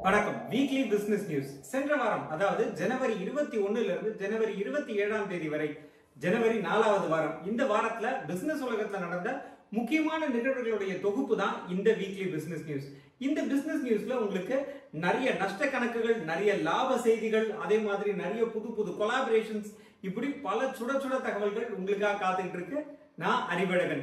வணக்கம் weekly business news சென்ற வாரம் அதாவது ஜனவரி இருபத்தி ஒண்ணுல இருந்து ஜனவரி இருபத்தி ஏழாம் தேதி வரை ஜனவரி நாலாவது வாரம் இந்த வாரத்துல பிசினஸ் உலகத்துல நடந்த முக்கியமான நிகழ்வுகளுடைய தொகுப்பு தான் இந்த வீக்லி பிசினஸ் நியூஸ் இந்த பிசினஸ் நியூஸ்ல உங்களுக்கு நிறைய நஷ்ட கணக்குகள் நிறைய லாப செய்திகள் அதே மாதிரி நிறைய புது புது கொலாபரேஷன்ஸ் இப்படி பல சுட சுட தகவல்கள் உங்களுக்காக காத்துக்கிட்டு இருக்கு நான் அறிவழகன்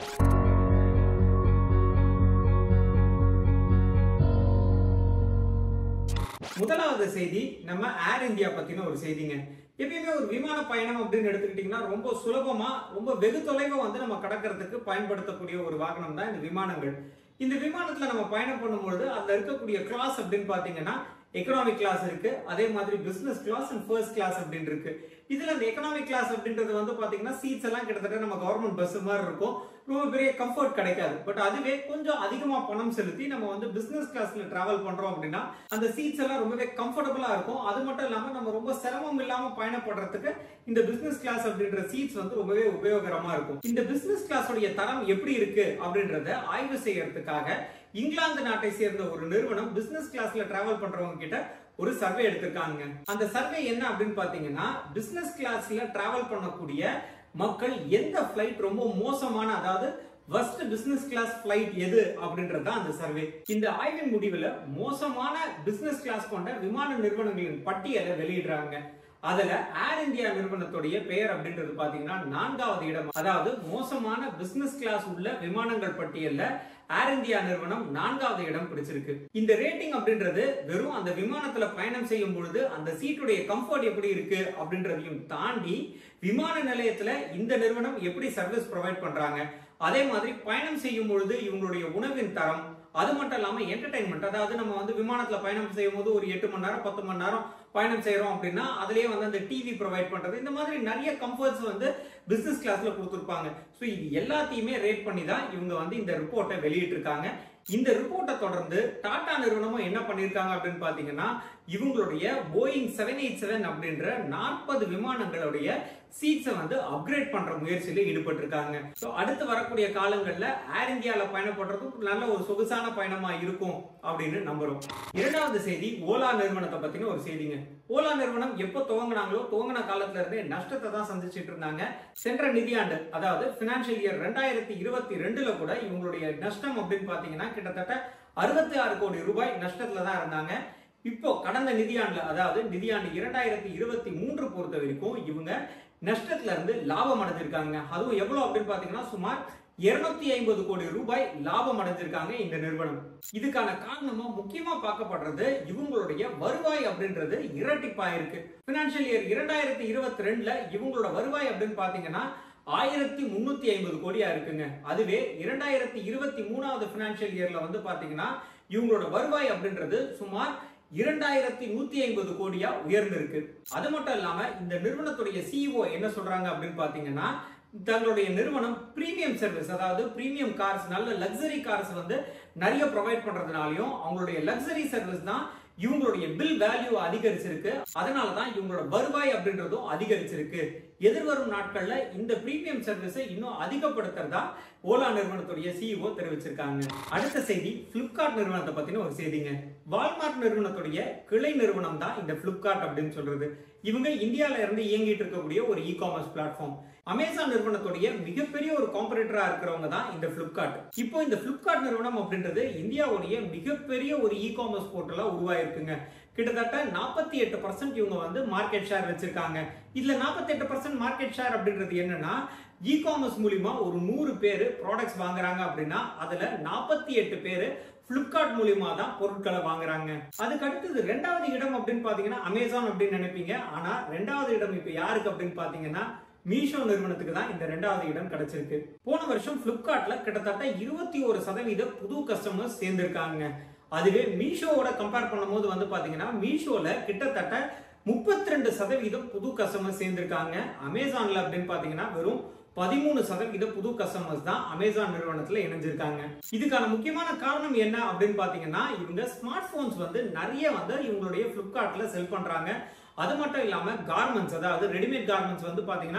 முதலாவது செய்தி நம்ம ஏர் இந்தியா பத்தின ஒரு செய்திங்க எப்பயுமே ஒரு விமான பயணம் அப்படின்னு எடுத்துக்கிட்டீங்கன்னா ரொம்ப சுலபமா ரொம்ப வெகு தொலைவா வந்து நம்ம கடக்கிறதுக்கு பயன்படுத்தக்கூடிய ஒரு வாகனம் தான் இந்த விமானங்கள் இந்த விமானத்துல நம்ம பயணம் பண்ணும்பொழுது அதுல இருக்கக்கூடிய கிளாஸ் அப்படின்னு பாத்தீங்கன்னா எக்கனாமிக் கிளாஸ் இருக்கு அதே மாதிரி business class and first class அப்படின்னு இருக்கு இதுல இந்த எக்கனாமிக் கிளாஸ் அப்படின்றது வந்து பாத்தீங்கன்னா சீட்ஸ் எல்லாம் கிட்டத்தட்ட நம்ம கவர்மெண்ட் பஸ் மாதிரி இருக்கும் ரொம்ப பெரிய கம்ஃபர்ட் கிடைக்காது பட் அதுவே கொஞ்சம் அதிகமா பணம் செலுத்தி நம்ம வந்து பிசினஸ் கிளாஸ்ல டிராவல் பண்றோம் அப்படின்னா அந்த சீட்ஸ் எல்லாம் ரொம்பவே கம்ஃபர்டபுளா இருக்கும் அது மட்டும் இல்லாம நம்ம ரொம்ப சிரமம் இல்லாம பயணப்படுறதுக்கு இந்த பிசினஸ் கிளாஸ் அப்படின்ற சீட்ஸ் வந்து ரொம்பவே உபயோகரமா இருக்கும் இந்த பிசினஸ் கிளாஸோடைய தரம் எப்படி இருக்கு அப்படின்றத ஆய்வு செய்யறதுக்காக இங்கிலாந்து நாட்டை சேர்ந்த ஒரு நிறுவனம் பிசினஸ் கிளாஸ்ல டிராவல் பண்றவங்க கிட்ட ஒரு சர்வே எடுத்திருக்காங்க அந்த சர்வே என்ன அப்படின்னு பாத்தீங்கன்னா பிசினஸ் கிளாஸ்ல டிராவல் பண்ணக்கூடிய மக்கள் எந்த பிளைட் ரொம்ப மோசமான அதாவது ஃபர்ஸ்ட் பிசினஸ் கிளாஸ் பிளைட் எது அப்படின்றது தான் அந்த சர்வே இந்த ஆய்வின் முடிவுல மோசமான பிசினஸ் கிளாஸ் கொண்ட விமான நிறுவனங்களின் பட்டியலை வெளியிடுறாங்க அதுல ஏர் இந்தியா நிறுவனத்துடைய பெயர் அப்படின்றது பாத்தீங்கன்னா நான்காவது இடம் அதாவது மோசமான பிசினஸ் கிளாஸ் உள்ள விமானங்கள் பட்டியல்ல ஏர் இந்தியா நிறுவனம் நான்காவது இடம் பிடிச்சிருக்கு இந்த ரேட்டிங் அப்படின்றது வெறும் அந்த விமானத்துல பயணம் செய்யும் பொழுது அந்த சீட்டுடைய கம்ஃபர்ட் எப்படி இருக்கு அப்படின்றதையும் தாண்டி விமான நிலையத்துல இந்த நிறுவனம் எப்படி சர்வீஸ் ப்ரொவைட் பண்றாங்க அதே மாதிரி பயணம் செய்யும் பொழுது இவங்களுடைய உணவின் தரம் அது மட்டும் இல்லாம என்டர்டைன்மெண்ட் அதாவது நம்ம வந்து விமானத்துல பயணம் செய்யும் போது ஒரு எட்டு மணி நேரம் பத்து மணி நேரம் பயணம் செய்யறோம் அப்படின்னா அதுலயே வந்து அந்த டிவி ப்ரொவைட் பண்றது இந்த மாதிரி நிறைய கம்ஃபர்ட்ஸ் வந்து பிசினஸ் கிளாஸ்ல கொடுத்துருப்பாங்க ஸோ இது எல்லாத்தையுமே ரேட் பண்ணி தான் இவங்க வந்து இந்த ரிப்போர்ட்டை வெளியிட்டிருக்காங்க இந்த ரிப்போர்ட்டை தொடர்ந்து டாடா நிறுவனமும் என்ன பண்ணிருக்காங்க அப்படின்னு பாத்தீங்கன்னா இவங்களுடைய போயிங் செவன் எயிட் செவன் அப்படின்ற நாற்பது விமானங்களுடைய சீட்ஸை வந்து அப்கிரேட் பண்ற முயற்சியில ஈடுபட்டிருக்காங்க ஸோ அடுத்து வரக்கூடிய காலங்கள்ல ஏர் இந்தியால பயணப்படுறதும் நல்ல ஒரு சொகுசான பயணமா இருக்கும் அப்படின்னு நம்புறோம் இரண்டாவது செய்தி ஓலா நிறுவனத்தை பத்தின ஒரு செய்திங்க ஓலா நிறுவனம் எப்போ துவங்கினாங்களோ துவங்கின காலத்துல இருந்தே நஷ்டத்தை தான் சந்திச்சிட்டு இருந்தாங்க சென்ற நிதியாண்டு அதாவது பினான்சியல் இயர் ரெண்டாயிரத்தி இருபத்தி ரெண்டுல கூட இவங்களுடைய நஷ்டம் அப்படின்னு பாத்தீங்கன்னா கிட்டத்தட்ட அறுபத்தி ஆறு கோடி ரூபாய் நஷ்டத்துல தான் இருந்தாங்க இப்போ கடந்த நிதியாண்டுல அதாவது நிதியாண்டு இரண்டாயிரத்தி இருபத்தி மூன்று பொறுத்த வரைக்கும் இவங்க நஷ்டத்துல இருந்து லாபம் அடைஞ்சிருக்காங்க அதுவும் எவ்வளவு அப்படின்னு பாத்தீங்கன்னா சுமார் இருநூத்தி ஐம்பது கோடி ரூபாய் லாபம் அடைஞ்சிருக்காங்க இந்த நிறுவனம் இதுக்கான காரணமா முக்கியமா பார்க்கப்படுறது இவங்களுடைய வருவாய் அப்படின்றது இரட்டிப்பா இருக்கு பினான்சியல் இயர் இரண்டாயிரத்தி இருபத்தி ரெண்டுல இவங்களோட வருவாய் அப்படின்னு பாத்தீங்கன்னா ஆயிரத்தி முன்னூத்தி ஐம்பது கோடியா இருக்குங்க அதுவே இரண்டாயிரத்தி இருபத்தி மூணாவது பினான்சியல் இயர்ல வந்து பாத்தீங்கன்னா இவங்களோட வருவாய் அப்படின்றது சுமார் இரண்டாயிரத்தி நூத்தி ஐம்பது கோடியா உயர்ந்திருக்கு அது மட்டும் இல்லாம இந்த நிறுவனத்துடைய சிஇஓ என்ன சொல்றாங்க அப்படின்னு பாத்தீங்கன்னா தங்களுடைய நிறுவனம் பிரீமியம் சர்வீஸ் அதாவது பிரீமியம் கார்ஸ் நல்ல லக்ஸரி கார்ஸ் வந்து நிறைய ப்ரொவைட் பண்றதுனாலையும் அவங்களுடைய லக்ஸரி சர்வீஸ் தான் இவங்களுடைய பில் வேல்யூ அதிகரிச்சிருக்கு அதனாலதான் இவங்களோட வருவாய் அப்படின்றதும் அதிகரிச்சிருக்கு எதிர்வரும் நாட்கள்ல இந்த பிரீமியம் சர்வீஸை இன்னும் அதிகப்படுத்துறதா ஓலா நிறுவனத்துடைய சிஇஓ தெரிவிச்சிருக்காங்க அடுத்த செய்தி பிளிப்கார்ட் நிறுவனத்தை பத்தின ஒரு செய்திங்க வால்மார்ட் நிறுவனத்துடைய கிளை நிறுவனம் தான் இந்த பிளிப்கார்ட் அப்படின்னு சொல்றது இவங்க இந்தியால இருந்து இயங்கிட்டு இருக்கக்கூடிய ஒரு இ காமர்ஸ் பிளாட்ஃபார்ம் அமேசான் நிறுவனத்துடைய மிகப்பெரிய ஒரு காம்படிட்டரா இருக்கிறவங்க தான் இந்த பிளிப்கார்ட் இப்போ இந்த பிளிப்கார்ட் நிறுவனம் அப்படின்றது இந்தியாவுடைய மிகப்பெரிய ஒரு இ காமர்ஸ் போர்ட்டலா உருவாயிருக்குங்க கிட்டத்தட்ட நாற்பத்தி எட்டு பர்சன்ட் இவங்க வந்து மார்க்கெட் ஷேர் வச்சிருக்காங்க இதுல நாற்பத்தி எட்டு பர்சன்ட் மார்க்கெட் ஷேர் அப்படின்றது என்னன்னா இ காமர்ஸ் மூலியமா ஒரு நூறு பேர் ப்ராடக்ட்ஸ் வாங்குறாங்க அப்படின்னா அதுல நாற்பத்தி எட்டு பேர் பிளிப்கார்ட் மூலியமா தான் பொருட்களை வாங்குறாங்க அதுக்கு அடுத்தது ரெண்டாவது இடம் அப்படின்னு பாத்தீங்கன்னா அமேசான் அப்படின்னு நினைப்பீங்க ஆனா ரெண்டாவது இடம் இப்ப யாருக்கு அப்படின்னு பாத்தீங்கன்னா மீஷோ நிறுவனத்துக்கு தான் இந்த ரெண்டாவது இடம் கிடைச்சிருக்கு போன வருஷம் பிளிப்கார்ட்ல கிட்டத்தட்ட இருபத்தி ஒரு சதவீத புது கஸ்டமர்ஸ் சேர்ந்திருக்காங்க அதுவே மீஷோவோட கம்பேர் பண்ணும்போது வந்து பாத்தீங்கன்னா மீஷோல கிட்டத்தட்ட முப்பத்தி ரெண்டு சதவீதம் புது கஸ்டமர் சேர்ந்திருக்காங்க அமேசான்ல அப்படின்னு பாத்தீங்கன்னா வெறும் பதிமூணு சதவீத புது கஸ்டமர்ஸ் தான் அமேசான் நிறுவனத்துல இணைஞ்சிருக்காங்க இதுக்கான முக்கியமான காரணம் என்ன அப்படின்னு பாத்தீங்கன்னா இவங்க ஸ்மார்ட் போன்ஸ் வந்து நிறைய வந்து இவங்களுடைய பிளிப்கார்ட்ல செல் பண்றாங்க அது மட்டும் இல்லாம கார்மெண்ட்ஸ் அதாவது ரெடிமேட் கார்மெண்ட்ஸ் வந்து பாத்தீங்கன்னா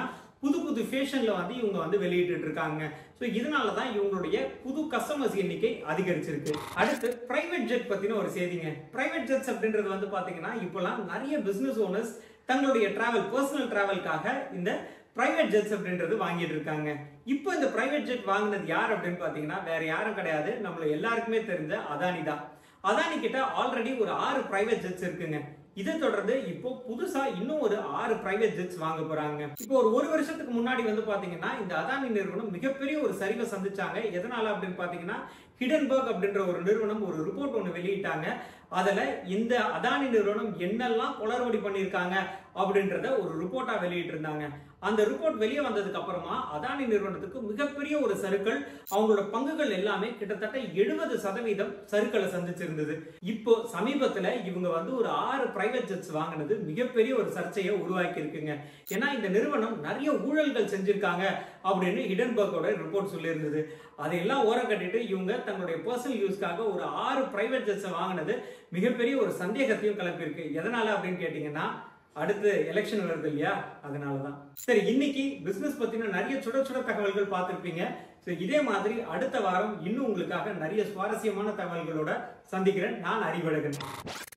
புது புது ஃபேஷன்ல வந்து இவங்க வந்து வெளியிட்டு இருக்காங்க ஸோ இதனால தான் இவங்களுடைய புது கஸ்டமர்ஸ் எண்ணிக்கை அதிகரிச்சிருக்கு அடுத்து பிரைவேட் ஜெட் பத்தின ஒரு செய்திங்க பிரைவேட் ஜெட்ஸ் அப்படின்றது வந்து பாத்தீங்கன்னா இப்போலாம் நிறைய பிசினஸ் ஓனர்ஸ் தங்களுடைய டிராவல் பர்சனல் டிராவல்காக இந்த பிரைவேட் ஜெட்ஸ் அப்படின்றது வாங்கிட்டு இருக்காங்க இப்போ இந்த பிரைவேட் ஜெட் வாங்கினது யார் அப்படின்னு பாத்தீங்கன்னா வேற யாரும் கிடையாது நம்மள எல்லாருக்குமே தெரிஞ்ச அதானி தான் அதானி கிட்ட ஆல்ரெடி ஒரு ஆறு பிரைவேட் ஜெட்ஸ் இருக்குங்க இதை தொடர்ந்து இப்போ புதுசா இன்னும் ஒரு ஆறு பிரைவேட் ஜெட்ஸ் வாங்க போறாங்க இப்போ ஒரு ஒரு வருஷத்துக்கு முன்னாடி வந்து பாத்தீங்கன்னா இந்த அதானி நிறுவனம் மிகப்பெரிய ஒரு சரிவை சந்திச்சாங்க எதனால அப்படின்னு பாத்தீங்கன்னா ஹிடன்பர்க் அப்படின்ற ஒரு நிறுவனம் ஒரு ரிப்போர்ட் ஒன்று வெளியிட்டாங்க அதுல இந்த அதானி நிறுவனம் என்னெல்லாம் குளறுபடி பண்ணியிருக்காங்க அப்படின்றத ஒரு ரிப்போர்ட்டா வெளியிட்டு இருந்தாங்க அந்த ரிப்போர்ட் வெளியே வந்ததுக்கு அப்புறமா அதானி நிறுவனத்துக்கு மிகப்பெரிய ஒரு சருக்கள் அவங்களோட பங்குகள் எல்லாமே கிட்டத்தட்ட எழுபது சதவீதம் சருக்களை சந்திச்சிருந்தது இப்போ சமீபத்துல இவங்க வந்து ஒரு ஆறு பிரைவேட் ஜெட்ஸ் வாங்கினது மிகப்பெரிய ஒரு சர்ச்சையை உருவாக்கி இருக்குங்க ஏன்னா இந்த நிறுவனம் நிறைய ஊழல்கள் செஞ்சிருக்காங்க அப்படின்னு ஹிடன்பர்கோட ரிப்போர்ட் சொல்லியிருந்தது அதையெல்லாம் ஓரம் கட்டிட்டு இவங்க தங்களுடைய பர்சனல் யூஸ்க்காக ஒரு ஆறு பிரைவேட் ஜெட்ஸை வாங்கினது மிகப்பெரிய ஒரு சந்தேகத்தையும் கிளப்பியிருக்கு எதனால அப்படின்னு கேட்டீங்கன்னா அடுத்து எலெக்ஷன் வருது இல்லையா அதனாலதான் சரி இன்னைக்கு பிசினஸ் பத்தின நிறைய சுட சுட தகவல்கள் பார்த்திருப்பீங்க ஸோ இதே மாதிரி அடுத்த வாரம் இன்னும் உங்களுக்காக நிறைய சுவாரஸ்யமான தகவல்களோட சந்திக்கிறேன் நான் அறிவழகன்